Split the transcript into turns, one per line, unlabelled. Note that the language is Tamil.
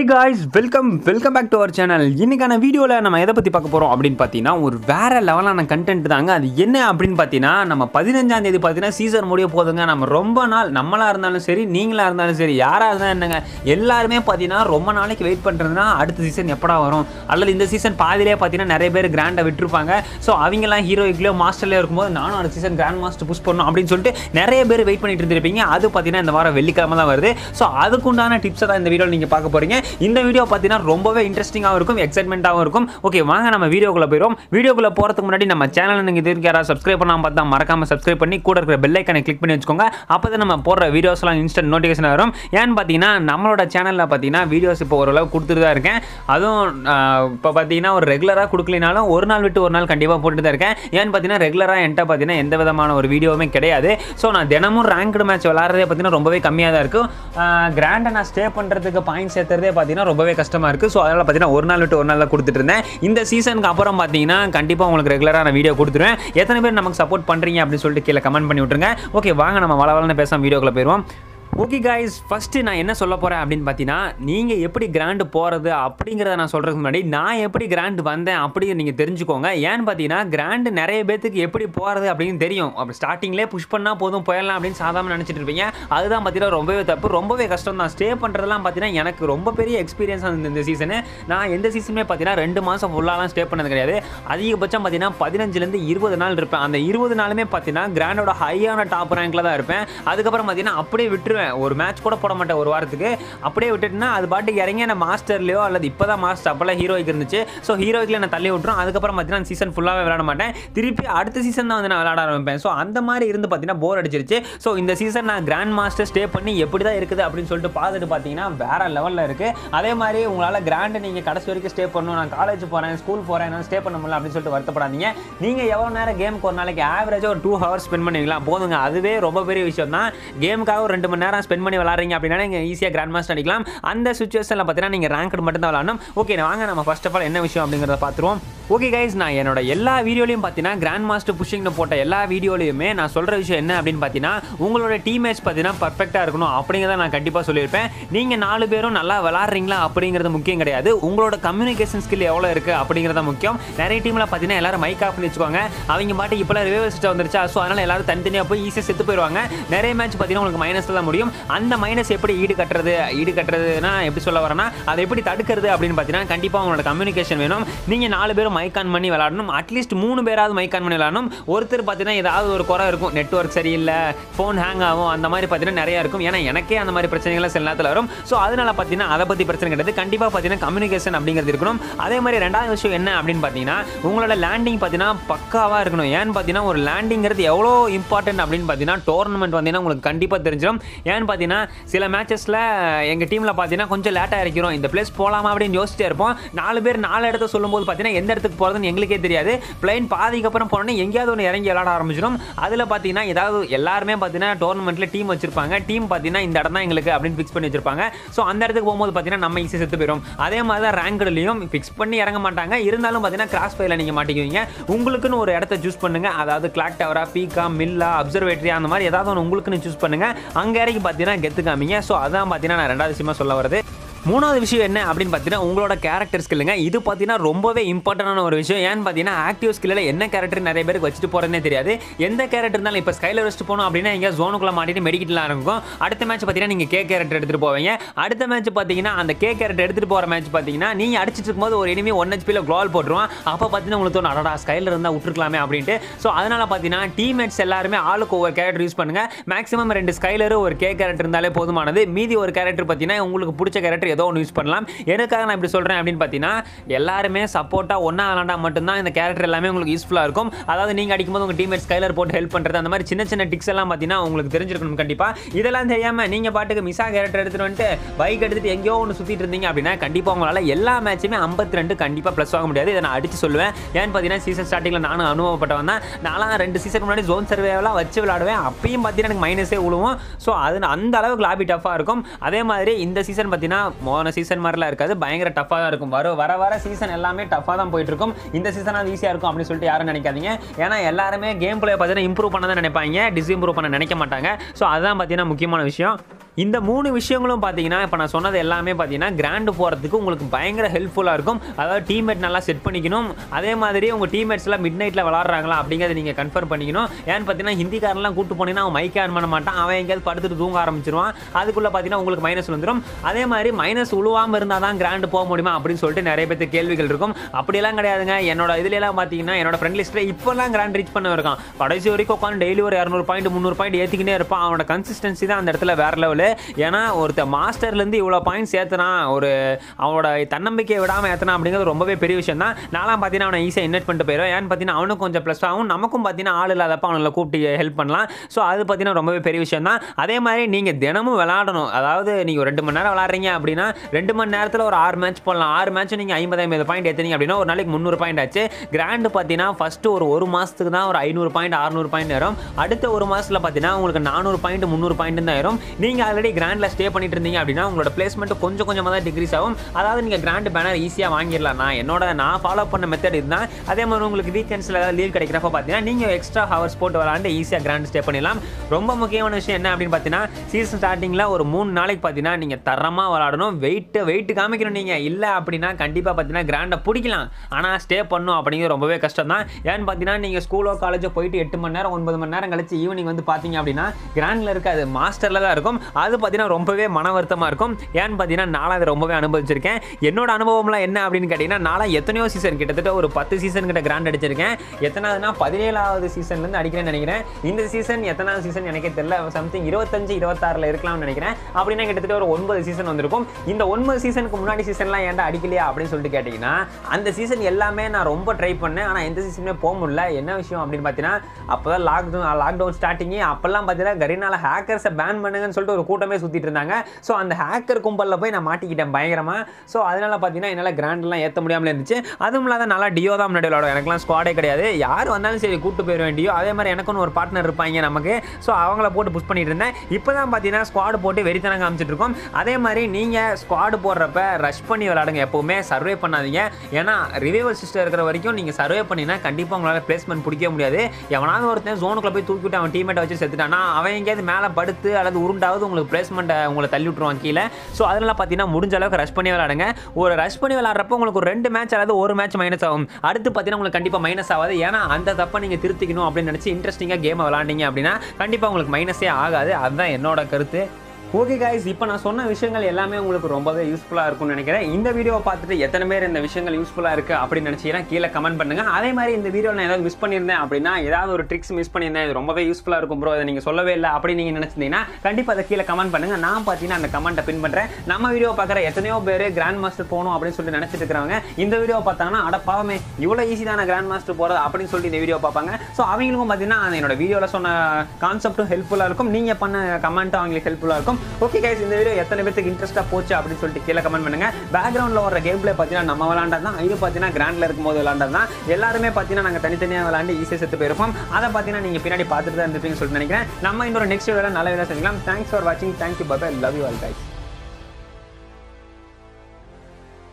guys welcome welcome back to our channel இன்னைக்கான வீடியோவில் நம்ம எதை பற்றி பார்க்க போகிறோம் அப்படின்னு பார்த்தீங்கன்னா ஒரு வேற லெவலான கண்டென்ட் தாங்க அது என்ன அப்படின்னு பார்த்தீங்கன்னா நம்ம பதினஞ்சாம் தேதி பார்த்தீங்கன்னா சீசன் முடிய போதுங்க நம்ம ரொம்ப நாள் நம்மளாக இருந்தாலும் சரி நீங்களாக இருந்தாலும் சரி யாராக இருந்தாலும் என்னங்க எல்லாருமே பார்த்தீங்கன்னா ரொம்ப நாளைக்கு வெயிட் பண்ணுறதுனா அடுத்த சீசன் எப்படா வரும் அல்லது இந்த சீசன் பாதியிலே பார்த்தீங்கன்னா நிறைய பேர் கிராண்டை விட்டுருப்பாங்க ஸோ அவங்கெல்லாம் ஹீரோயிக்லையோ மாஸ்டர்லேயோ இருக்கும்போது நானும் அடுத்த சீசன் கிராண்ட் மாஸ்டர் புஷ் பண்ணணும் அப்படின்னு சொல்லிட்டு நிறைய பேர் வெயிட் பண்ணிட்டு இருந்திருப்பீங்க அது பார்த்தீங்கன்னா இந்த வாரம் வெள்ளிக்கிழமை தான் வருது ஸோ அதுக்குண்டான டிப்ஸை தான் இந்த வீடியோவில் நீங்கள் பார்க்க போகிறீங்க இந்த வீடியோ பார்த்தீங்கன்னா ரொம்பவே இன்ட்ரெஸ்டிங்காகவும் இருக்கும் எக்ஸைட்மெண்ட்டாகவும் இருக்கும் ஓகே வாங்க நம்ம வீடியோக்குள்ளே போயிடும் வீடியோக்குள்ளே போகிறதுக்கு முன்னாடி நம்ம சேனலை நீங்கள் இது வரைக்கும் யாராவது சப்ஸ்கிரைப் பண்ணாமல் பார்த்தா மறக்காமல் சப்ஸ்கிரைப் பண்ணி கூட இருக்கிற பெல் ஐக்கனை கிளிக் பண்ணி வச்சுக்கோங்க அப்போ தான் நம்ம போடுற வீடியோஸ்லாம் இன்ஸ்டன்ட் நோட்டிஃபிகேஷன் வரும் ஏன்னு பார்த்தீங்கன்னா நம்மளோட சேனலில் பார்த்தீங்கன்னா வீடியோஸ் இப்போ ஓரளவு கொடுத்துட்டு தான் இருக்கேன் அதுவும் ஆஹ், இப்போ பார்த்தீங்கன்னா ஒரு ரெகுலராக கொடுக்கலினாலும் ஒரு நாள் விட்டு ஒரு நாள் கண்டிப்பாக போட்டுட்டு தான் இருக்கேன் ஏன்னு பார்த்தீங்கன்னா ரெகுலராக என்கிட்ட பார்த்தீங்கன்னா எந்த விதமான ஒரு வீடியோவுமே கிடையாது ஸோ நான் தினமும் ரேங்க்டு மேட்ச் விளாட்றதே பார்த்தீங்கன்னா ரொம்பவே கம்மியாக தான் இருக்கும் கிராண்டை நான் ஸ்டே பண்ணுறதுக்கு பாயிண்ட்ஸ் சேர்த்துறதே பார்த்தீங்கன்னா ரொம்பவே கஷ்டமாக இருக்குது ஸோ அதனால் பார்த்தீங்கன்னா ஒரு நாள் விட்டு ஒரு நாள் தான் கொடுத்துட்டு இருந்தேன் இந்த சீசனுக்கு அப்புறம் பார்த்தீங்கன்னா கண்டிப்பாக உங்களுக்கு ரெகுலராக நான் வீடியோ கொடுத்துருவேன் எத்தனை பேர் நமக்கு சப்போர்ட் பண்ணுறீங்க அப்படின்னு சொல்லிட்டு கீழே கமெண்ட் பண்ணி விட்ருங்க ஓகே வாங்க நம்ம வள வளன்னு பேசாம வீடியோக்குள்ள போயிடுவோம் ஓகே காய்ஸ் ஃபஸ்ட்டு நான் என்ன சொல்ல போகிறேன் அப்படின்னு பார்த்தீங்கன்னா நீங்கள் எப்படி கிராண்டு போகிறது அப்படிங்கிறத நான் சொல்கிறதுக்கு முன்னாடி நான் எப்படி கிராண்ட் வந்தேன் அப்படின்னு நீங்கள் தெரிஞ்சுக்கோங்க ஏன்னு பார்த்தீங்கன்னா கிராண்டு நிறைய பேத்துக்கு எப்படி போகிறது அப்படின்னு தெரியும் அப்படி ஸ்டார்டிங்லேயே புஷ் பண்ணால் போதும் போயிடலாம் அப்படின்னு சாதாரண நினச்சிட்டு இருப்பீங்க அதுதான் பார்த்தீங்கன்னா ரொம்பவே தப்பு ரொம்பவே கஷ்டம் தான் ஸ்டே பண்ணுறதுலாம் பார்த்தீங்கன்னா எனக்கு ரொம்ப பெரிய எக்ஸ்பீரியன்ஸ் அந்த இந்த சீசனு நான் எந்த சீசனுமே பார்த்தீங்கன்னா ரெண்டு மாதம் ஃபுல்லாலாம் ஸ்டே பண்ணது கிடையாது அதிகபட்சம் பார்த்தீங்கன்னா பதினஞ்சுலேருந்து இருபது நாள் இருப்பேன் அந்த இருபது நாளுமே பார்த்தீங்கன்னா கிராண்டோட ஹையான டாப் ரேங்க்ல தான் இருப்பேன் அதுக்கப்புறம் பார்த்தீங்கன்னா அப்படியே விட்டுருவேன் ஒரு மேட்ச் கூட போட மாட்டேன் ஒரு வாரத்துக்கு அப்படியே விட்டுட்டுனா அது பாட்டுக்கு இறங்கி நான் மாஸ்டர்லையோ அல்லது இப்போ தான் மாஸ்டர் அப்போல்லாம் ஹீரோய்க்கு இருந்துச்சு ஸோ ஹீரோய்க்கில் நான் தள்ளி விட்டுரும் அதுக்கப்புறம் பார்த்தீங்கன்னா சீசன் ஃபுல்லாகவே விளாட மாட்டேன் திருப்பி அடுத்த சீசன் தான் வந்து நான் விளாட ஆரம்பிப்பேன் ஸோ அந்த மாதிரி இருந்து பார்த்தீங்கன்னா போர் அடிச்சிருச்சு ஸோ இந்த சீசன் நான் கிராண்ட் மாஸ்டர் ஸ்டே பண்ணி எப்படி தான் இருக்குது அப்படின்னு சொல்லிட்டு பார்த்துட்டு பார்த்தீங்கன்னா வேற லெவலில் இருக்குது அதே மாதிரி உங்களால் கிராண்டு நீங்கள் கடைசி வரைக்கும் ஸ்டே பண்ணணும் நான் காலேஜ் போகிறேன் ஸ்கூல் போகிறேன் என்னால் ஸ்டே பண்ண முடியல அப்படின்னு சொல்லிட்டு வருத்தப்படாதீங்க நீங்கள் எவ்வளோ நேரம் கேமுக்கு ஒரு நாளைக்கு ஆவரேஜாக ஒரு டூ ஹவர்ஸ் ஸ்பெண்ட் பண்ணுவீங்களா போதுங்க அதுவே ரொம்ப பெரிய விஷயம் தான் கேமுக்காக ஒரு ரெண்டு மணி நேரம் ஸ்பெண்ட் பண்ணி விளாட்றீங்க அப்படின்னா நீங்கள் ஈஸியாக கிராண்ட் மாஸ்டர் அடிக்கலாம் அந்த சுச்சுவேஷனில் பார்த்தீங்கன்னா நீங்கள் ரேங்க் மட்டும் தான் விளாடணும் ஓகே வாங்க நம்ம ஃபர்ஸ்ட் ஆஃப் ஆல் என்ன விஷயம் அப்படிங்கிறத பார்த்துருவோம் ஓகே கைஸ் நான் என்னோட எல்லா வீடியோலையும் பார்த்தீங்கன்னா கிராண்ட் மாஸ்டர் புஷிங்னு போட்ட எல்லா வீடியோலையுமே நான் சொல்கிற விஷயம் என்ன அப்படின்னு பார்த்தீங்கன்னா உங்களோட டீம்மேட்ஸ் பார்த்தீங்கன்னா பர்ஃபெக்டாக இருக்கணும் அப்படிங்கிறத நான் கண்டிப்பாக சொல்லியிருப்பேன் நீங்கள் நாலு பேரும் நல்லா விளாட்றீங்களா அப்படிங்கிறது முக்கியம் கிடையாது உங்களோட கம்யூனிகேஷன் ஸ்கில் எவ்வளோ இருக்குது அப்படிங்கிறத முக்கியம் நிறைய டீமில் பார்த்தீங்கன்னா எல்லாரும் மைக் ஆஃப் பண்ணி வச்சுக்கோங்க அவங்க பாட்டு இப்போலாம் ரிவைவ் சிஸ்டம் வந்துருச்சா ஸோ அதனால் எல்லாரும் தனித்தனியாக போய் ஈஸியாக செத்து போயிடுவாங்க நிறைய மேட்ச் பார்த்தீங்கன்னா உங்களுக்கு மைனஸ் தான் முடியும் அந்த மைனஸ் எப்படி ஈடு கட்டுறது ஈடு கட்டுறதுனா எப்படி சொல்ல வரேன்னா அதை எப்படி தடுக்கிறது அப்படின்னு பார்த்தீங்கன்னா கண்டிப்பாக உங்களோட கம்யூனிகேஷன் வேணும் நீங்கள் நாலு பேரும் மைக் ஆன் பண்ணி விளாடணும் அட்லீஸ்ட் மூணு பேராவது மைக் ஆன் பண்ணி விளாடணும் ஒருத்தர் பார்த்தீங்கன்னா ஏதாவது ஒரு குறை இருக்கும் நெட்ஒர்க் சரியில்லை ஃபோன் ஹேங் ஆகும் அந்த மாதிரி பார்த்தீங்கன்னா நிறைய இருக்கும் ஏன்னா எனக்கே அந்த மாதிரி பிரச்சனைகள் சில நேரத்தில் வரும் ஸோ அதனால பார்த்தீங்கன்னா அதை பற்றி பிரச்சனை கிடையாது கண்டிப்பாக பார்த்தீங்கன்னா கம்யூனிகேஷன் அப்படிங்கிறது இருக்கணும் அதே மாதிரி ரெண்டாவது விஷயம் என்ன அப்படின்னு பார்த்தீங்கன்னா உங்களோட லேண்டிங் பார்த்தீங்கன்னா பக்காவாக இருக்கணும் ஏன்னு பார்த்தீங்கன்னா ஒரு லேண்டிங்கிறது எவ்வளோ இம்பார்ட்டன்ட் அப்படின்னு பார்த்தீங்கன்னா டோர்னமெண்ட் வந்தீங்கன்னா உங்களுக்கு கண்டிப்பாக தெரிஞ்சிடும் ஏன்னு பார்த்தீங்கன்னா சில மேட்சஸில் எங்கள் டீமில் பார்த்தீங்கன்னா கொஞ்சம் லேட்டாக இறக்கிறோம் இந்த பிளேஸ் போகலாமா அப்படின்னு யோசிச்சிட்டே இருப்போம் நாலு பேர் நாலு இடத்த சொல்லும்போது பார்த்தீங்கன்னா எந்த இடத்துக்கு போகிறதுன்னு எங்களுக்கே தெரியாது பிளைன் பாதிக்கு அப்புறம் போனோன்னே எங்கேயாவது ஒன்று இறங்கி விளாட ஆரம்பிச்சிடும் அதில் பார்த்தீங்கன்னா ஏதாவது எல்லாருமே பார்த்தீங்கன்னா டோர்னமெண்ட்டில் டீம் வச்சிருப்பாங்க டீம் பார்த்தீங்கன்னா இந்த இடம் தான் எங்களுக்கு அப்படின்னு ஃபிக்ஸ் பண்ணி வச்சிருப்பாங்க ஸோ அந்த இடத்துக்கு போகும்போது பார்த்தீங்கன்னா நம்ம ஈஸியாக செத்து போயிடும் அதே மாதிரி தான் ரேங்க்லையும் ஃபிக்ஸ் பண்ணி இறங்க மாட்டாங்க இருந்தாலும் பார்த்தீங்கன்னா கிராஸ் ஃபைல நீங்கள் மாட்டிக்குவீங்க உங்களுக்குன்னு ஒரு இடத்த சூஸ் பண்ணுங்க அதாவது கிளாக் டவரா பீக்கா மில்லா அப்சர்வேட்டரி அந்த மாதிரி ஏதாவது ஒன்று உங்களுக்குன்னு சூஸ் பண்ணுங்க அங்கே இறங்கி பார்த்தீங்கன்னா கெத்து காமிங்க ஸோ அதான் பார்த்தீங்கன்னா நான் ரெண்டாவது விஷயமா சொல்ல வருது மூணாவது விஷயம் என்ன அப்படின்னு பார்த்தீங்கன்னா உங்களோட கேரக்டர் ஸ்கில்லுங்க இது பார்த்தீங்கன்னா ரொம்பவே இம்பார்ட்டண்டான ஒரு விஷயம் ஏன்னு பார்த்தீங்கன்னா ஆக்டிவ் ஸ்கில்லில் என்ன கேரக்டர் நிறைய பேருக்கு வச்சுட்டு போகிறதே தெரியாது எந்த கேரக்டர் இருந்தாலும் இப்போ ஸ்கைலர் வச்சுட்டு போகணும் அப்படின்னா எங்கே ஜோனுக்குள்ள மாட்டிட்டு மெடிக்கெட்லாம் இருக்கும் அடுத்த மேட்ச் பார்த்தீங்கன்னா நீங்கள் கே கேரக்டர் எடுத்துகிட்டு போவீங்க அடுத்த மேட்ச் பார்த்தீங்கன்னா அந்த கே கேரக்டர் எடுத்துகிட்டு போகிற மேட்ச் பார்த்தீங்கன்னா நீங்கள் அடிச்சிட்டு இருக்கும்போது ஒரு இனிமே ஒன் ஹெச்பியில் க்ளோல் போட்டுருவான் அப்போ பார்த்தீங்கன்னா உங்களுக்கு தோணும் அடடா ஸ்கைலர் இருந்தால் விட்டுருக்கலாமே அப்படின்ட்டு ஸோ அதனால் பார்த்தீங்கன்னா டீம்மேட்ஸ் எல்லாருமே ஆளுக்கு ஒவ்வொரு கேரக்டர் யூஸ் பண்ணுங்க மேக்ஸிமம் ரெண்டு ஸ்கைலர் ஒரு கே கேரக்டர் இருந்தாலே போதுமானது மீதி ஒரு கேரக்டர் பார்த்தீங்கன்னா உங்களுக்கு பிடிச்ச கேரக்டர் ஏதோ ஒன்று யூஸ் பண்ணலாம் எனக்காக நான் இப்படி சொல்கிறேன் அப்படின்னு பார்த்தீங்கன்னா எல்லாருமே சப்போர்ட்டாக ஒன்றா விளாண்டா மட்டும்தான் இந்த கேரக்டர் எல்லாமே உங்களுக்கு யூஸ்ஃபுல்லாக இருக்கும் அதாவது நீங்கள் அடிக்கும்போது உங்கள் டீம்மேட் ஸ்கைலர் போட்டு ஹெல்ப் பண்ணுறது அந்த மாதிரி சின்ன சின்ன டிக்ஸ் எல்லாம் பார்த்தீங்கன்னா உங்களுக்கு தெரிஞ்சிருக்கணும் கண்டிப்பாக இதெல்லாம் தெரியாமல் நீங்கள் பாட்டுக்கு மிஸ்ஸா கேரக்டர் எடுத்துகிட்டு வந்துட்டு பைக் எடுத்துகிட்டு எங்கேயோ ஒன்று சுற்றிட்டு இருந்தீங்க அப்படின்னா கண்டிப்பாக உங்களால் எல்லா மேட்சுமே ஐம்பத்தி ரெண்டு கண்டிப்பாக ப்ளஸ் வாங்க முடியாது இதை நான் அடித்து சொல்லுவேன் ஏன்னு பார்த்தீங்கன்னா சீசன் ஸ்டார்டிங்கில் நானும் அனுபவப்பட்டவன் தான் நான்லாம் ரெண்டு சீசன் முன்னாடி ஜோன் சர்வேலாம் வச்சு விளாடுவேன் அப்பயும் பார்த்தீங்கன்னா எனக்கு மைனஸே விழுவும் ஸோ அது அந்த அளவுக்கு லாபி டஃப்பாக இருக்கும் அதே மாதிரி இந்த சீசன் பார்த்தீங்கன்னா போன சீசன் மாதிரிலாம் இருக்காது பயங்கர டஃப்பாக தான் இருக்கும் வர வர வர சீசன் எல்லாமே டஃப்பாக தான் போயிட்டு இருக்கும் இந்த சீசன் அது ஈஸியாக இருக்கும் அப்படின்னு சொல்லிட்டு யாரும் நினைக்காதீங்க ஏன்னா எல்லாருமே கேம் பிளே பார்த்தீங்கன்னா இம்ப்ரூவ் பண்ண தான் நினைப்பாங்க டிஸ்இம்ப்ரூவ் பண்ண நினைக்க மாட்டாங்க ஸோ அதுதான் பார்த்தீங்கன்னா முக்கியமான விஷயம் இந்த மூணு விஷயங்களும் பார்த்தீங்கன்னா இப்போ நான் சொன்னது எல்லாமே பார்த்தீங்கன்னா கிராண்டு போகிறதுக்கு உங்களுக்கு பயங்கர ஹெல்ப்ஃபுல்லாக இருக்கும் அதாவது டீம்மேட் நல்லா செட் பண்ணிக்கணும் அதே மாதிரி உங்கள் டீம்மேட்ஸ்லாம் மிட் நைட்டில் விளாட்றாங்களா அப்படிங்கிறத நீங்கள் கன்ஃபார்ம் பண்ணிக்கணும் ஏன்னு பார்த்தீங்கன்னா ஹிந்திக்காரன்லாம் கூட்டு போனீங்கன்னா அவன் மைக் ஆன் பண்ண மாட்டான் அவன் எங்கேயாவது படுத்துட்டு தூங்க ஆரம்பிச்சிருவான் அதுக்குள்ளே பார்த்தீங்கன்னா உங்களுக்கு மைனஸ் வந்துடும் அதே மாதிரி மைனஸ் உழுவாமல் இருந்தால் தான் கிராண்டு போக முடியுமா அப்படின்னு சொல்லிட்டு நிறைய பேருக்கு கேள்விகள் இருக்கும் அப்படியெல்லாம் கிடையாதுங்க என்னோட இதுலலாம் பார்த்தீங்கன்னா என்னோட ஃப்ரெண்ட் லிஸ்ட்டில் இப்போலாம் கிராண்ட் ரீச் பண்ண இருக்கான் கடைசி வரைக்கும் உட்காந்து டெய்லி ஒரு இரநூறு பாயிண்ட் முந்நூறு பாயிண்ட் ஏற்றிக்கிட்டே இருப்பான் அவனோட கன்சிஸ்டன்சி தான் அந்த இடத்துல வேற லெவலு ஏன்னா ஒருத்த மாஸ்டர்லேருந்து இவ்வளோ பாயிண்ட்ஸ் ஏற்றினா ஒரு அவனோட தன்னம்பிக்கையை விடாமல் ஏற்றினா அப்படிங்கிறது ரொம்பவே பெரிய விஷயம் தான் நான்லாம் பார்த்தீங்கன்னா அவனை ஈஸியாக இன்வைட் பண்ணிட்டு போயிடும் ஏன்னு பார்த்தீங்கன்னா அவனுக்கும் கொஞ்சம் ப்ளஸ் ஆகும் நமக்கும் பார்த்தீங்கன்னா ஆள் இல்லாதப்ப அவனை கூப்பிட்டு ஹெல்ப் பண்ணலாம் ஸோ அது பார்த்தீங்கன்னா ரொம்பவே பெரிய விஷயம் தான் அதே மாதிரி நீங்கள் தினமும் விளாடணும் அதாவது நீங்கள் ரெண்டு மணி நேரம் விளாட்றீங்க அப்படின்னா ரெண்டு மணி நேரத்தில் ஒரு ஆறு மேட்ச் போடலாம் ஆறு மேட்ச் நீங்கள் ஐம்பது ஐம்பது பாயிண்ட் ஏற்றினீங்க அப்படின்னா ஒரு நாளைக்கு முந்நூறு பாயிண்ட் ஆச்சு கிராண்டு பார்த்தீங்கன்னா ஃபஸ்ட்டு ஒரு ஒரு மாதத்துக்கு தான் ஒரு ஐநூறு பாயிண்ட் அறுநூறு பாயிண்ட் வரும் அடுத்த ஒரு மாதத்தில் பார்த்தீங்கன்னா உங்களுக்கு நானூறு பாயிண்ட் முந்நூறு பாயிண்ட் தான் வரும் நீங்கள் ஆல்ரெடி கிராண்டில் ஸ்டே பண்ணிட்டு இருந்தீங்க அப்படின்னா உங்களோட பிளேஸ்மெண்ட் கொஞ்சம் கொஞ்சமாக தான் டிக்ரீஸ் ஆகும் அதாவது நீங்கள் கிராண்ட் பேனர் ஈஸியாக வாங்கிடலாம் நான் என்னோட நான் ஃபாலோ பண்ண மெத்தட் இதுதான் அதே மாதிரி உங்களுக்கு வீக்கெண்ட்ஸில் ஏதாவது லீவ் கிடைக்கிறப்ப பார்த்தீங்கன்னா நீங்கள் எக்ஸ்ட்ரா ஹவர்ஸ் போட்டு விளாண்டு ஈஸியாக கிராண்ட் ஸ்டே பண்ணிடலாம் ரொம்ப முக்கியமான விஷயம் என்ன அப்படின்னு பார்த்தீங்கன்னா சீசன் ஸ்டார்டிங்கில் ஒரு மூணு நாளைக்கு பார்த்தீங்கன்னா நீங்கள் தரமாக விளாடணும் வெயிட்டு வெயிட் காமிக்கணும் நீங்கள் இல்லை அப்படின்னா கண்டிப்பாக பார்த்தீங்கன்னா கிராண்டை பிடிக்கலாம் ஆனால் ஸ்டே பண்ணும் அப்படிங்கிறது ரொம்பவே கஷ்டம் தான் ஏன்னு பார்த்தீங்கன்னா நீங்கள் ஸ்கூலோ காலேஜோ போயிட்டு எட்டு மணி நேரம் ஒன்பது மணி நேரம் கழிச்சு ஈவினிங் வந்து பார்த்தீங்க அப்படின்னா கிராண்டில் இருக்காது மாஸ்டரில் தான் இருக்கும் அது பார்த்தீங்கன்னா ரொம்பவே மன வருத்தமாக இருக்கும் ஏன்னு பார்த்தீங்கன்னா நானும் அதை ரொம்பவே அனுபவிச்சிருக்கேன் என்னோட அனுபவம்லாம் என்ன அப்படின்னு கேட்டிங்கன்னா நான்லாம் எத்தனையோ சீசன் கிட்டத்தட்ட ஒரு பத்து சீசன் கிட்ட கிராண்ட் அடிச்சிருக்கேன் எத்தனாவதுனா பதினேழாவது சீசன்லேருந்து அடிக்கிறேன்னு நினைக்கிறேன் இந்த சீசன் எத்தனாவது சீசன் எனக்கே தெரியல சம்திங் இருபத்தஞ்சு இருபத்தாறில் இருக்கலாம்னு நினைக்கிறேன் அப்படின்னா கிட்டத்தட்ட ஒரு ஒன்பது சீசன் வந்திருக்கும் இந்த ஒன்பது சீசனுக்கு முன்னாடி சீசன்லாம் ஏன்டா அடிக்கலையா அப்படின்னு சொல்லிட்டு கேட்டிங்கன்னா அந்த சீசன் எல்லாமே நான் ரொம்ப ட்ரை பண்ணேன் ஆனால் எந்த சீசனுமே போக முடியல என்ன விஷயம் அப்படின்னு பார்த்தீங்கன்னா அப்போ தான் லாக்டவுன் லாக்டவுன் ஸ்டார்டிங்கே அப்போல்லாம் பார்த்தீங்கன்னா கரினால ஹேக்கர்ஸை பேன் பண்ணுங்கன்னு சொல்லிட்டு ஒரு கூட்டமே சுற்றிட்டு இருந்தாங்க ஸோ அந்த ஹேக்கர் கும்பலில் போய் நான் மாட்டிக்கிட்டேன் பயங்கரமாக ஸோ அதனால பார்த்தீங்கன்னா என்னால் கிராண்ட்லாம் ஏற்ற முடியாமல் இருந்துச்சு அதுவும் இல்லாத நல்லா டியோ தான் முன்னாடி விளாடும் எனக்குலாம் ஸ்குவாடே கிடையாது யார் வந்தாலும் சரி கூட்டு போயிட வேண்டியோ அதே மாதிரி எனக்குன்னு ஒரு பார்ட்னர் இருப்பாங்க நமக்கு ஸோ அவங்கள போட்டு புஷ் பண்ணிட்டு இருந்தேன் இப்போ தான் பார்த்தீங்கன்னா ஸ்குவாடு போட்டு வெறித்தனம் காமிச்சிட்டு இருக்கோம் அதே மாதிரி நீங்கள் ஸ்குவாடு போடுறப்ப ரஷ் பண்ணி விளாடுங்க எப்போவுமே சர்வே பண்ணாதீங்க ஏன்னா ரிவைவல் சிஸ்டம் இருக்கிற வரைக்கும் நீங்கள் சர்வே பண்ணினா கண்டிப்பாக உங்களால் பிளேஸ்மெண்ட் பிடிக்க முடியாது எவனாவது ஒருத்தன் ஜோனுக்குள்ள போய் தூக்கிட்டு அவன் டீமேட்டை வச்சு செத்துட்டானா அவன் எங்கேயாவது மேலே படுத்து அல்லது உருண்டாவது உங்களுக்கு பிளேஸ்மெண்ட்டை உங்களை தள்ளி விட்டுருவான் கீழே ஸோ அதனால பார்த்தீங்கன்னா முடிஞ்ச அளவுக்கு ரஷ் பண்ணி விளாடுங்க ஒரு ரஷ் பண்ணி விளாட்றப்போ உங்களுக்கு ஒரு ரெண்டு மேட்ச் அல்லது ஒரு மேட்ச் மைனஸ் ஆகும் அடுத்து பார்த்தீங்கன்னா உங்களுக்கு கண்டிப்பாக மைனஸ் ஆகாது ஏன்னா அந்த தப்பை நீங்கள் திருத்திக்கணும் அப்படின்னு நினச்சி இன்ட்ரெஸ்டிங்காக கேமை விளாண்டிங்க அப்படின்னா கண்டிப்பாக உங்களுக்கு மைனஸே ஆகாது அதுதான் என்னோட கருத்து ஓகே guys இப்போ நான் சொன்ன விஷயங்கள் எல்லாமே உங்களுக்கு ரொம்பவே யூஸ்ஃபுல்லாக இருக்கும்னு நினைக்கிறேன் இந்த வீடியோவை பார்த்துட்டு எத்தனை பேர் இந்த விஷயங்கள் யூஸ்ஃபுல்லாக இருக்குது அப்படின்னு நினச்சிங்கன்னா கீழே கமெண்ட் பண்ணுங்க அதே மாதிரி இந்த வீடியோவில் நான் ஏதாவது மிஸ் பண்ணியிருந்தேன் அப்படின்னா ஏதாவது ஒரு ட்ரிக்ஸ் மிஸ் பண்ணியிருந்தேன் இது ரொம்பவே யூஸ்ஃபுல்லாக இருக்கும் ப்ரோ இதை நீங்கள் சொல்லவே இல்லை அப்படி நீங்கள் நினச்சிருந்தீங்கன்னா கண்டிப்பாக அதை கீழே கமெண்ட் பண்ணுங்க நான் பார்த்தீங்கன்னா அந்த கமெண்ட்டை பின் பண்ணுறேன் நம்ம வீடியோ பார்க்குற எத்தனையோ பேர் கிராண்ட் மாஸ்டர் போகணும் அப்படின்னு சொல்லிட்டு நினச்சிட்டு இருக்கிறவங்க இந்த வீடியோ பார்த்தாங்கன்னா அட பாவமே இவ்வளோ ஈஸி தானே கிராண்ட் மாஸ்டர் போகிறது அப்படின்னு சொல்லிட்டு இந்த வீடியோ பார்ப்பாங்க ஸோ அவங்களுக்கும் பார்த்தீங்கன்னா அந்த என்னோட வீடியோவில் சொன்ன கான்செப்ட்டும் ஹெல்ப்ஃபுல்லாக இருக்கும் நீங்கள் பண்ண கமெண்ட்டும் அவங்களுக்கு ஹெல்ப்ஃபுல்லாக இருக்கும் ஓகே கைஸ் இந்த வீடியோ எத்தனை பேருக்கு இன்ட்ரெஸ்ட்டாக போச்சு அப்படின்னு சொல்லிட்டு கீழே கமெண்ட் பண்ணுங்க பேக்ரவுண்டில் வர கேம் பிளே பார்த்தீங்கன்னா நம்ம விளாண்டது தான் இது பார்த்தீங்கன்னா கிராண்டில் இருக்கும்போது விளாண்டது தான் எல்லாருமே பார்த்தீங்கன்னா நாங்கள் தனித்தனியாக விளாண்டு ஈஸியாக செத்து போயிருப்போம் அதை பார்த்தீங்கன்னா நீங்கள் பின்னாடி பார்த்துட்டு தான் இருந்திருப்பீங்கன்னு சொல்லிட்டு நினைக்கிறேன் நம்ம இன்னொரு நெக்ஸ்ட் வீடியோவில் நல்ல வீடியோ செஞ்சுக்கலாம் தேங்க்ஸ் ஃபார் வாட்சிங் thank you bye love you all guys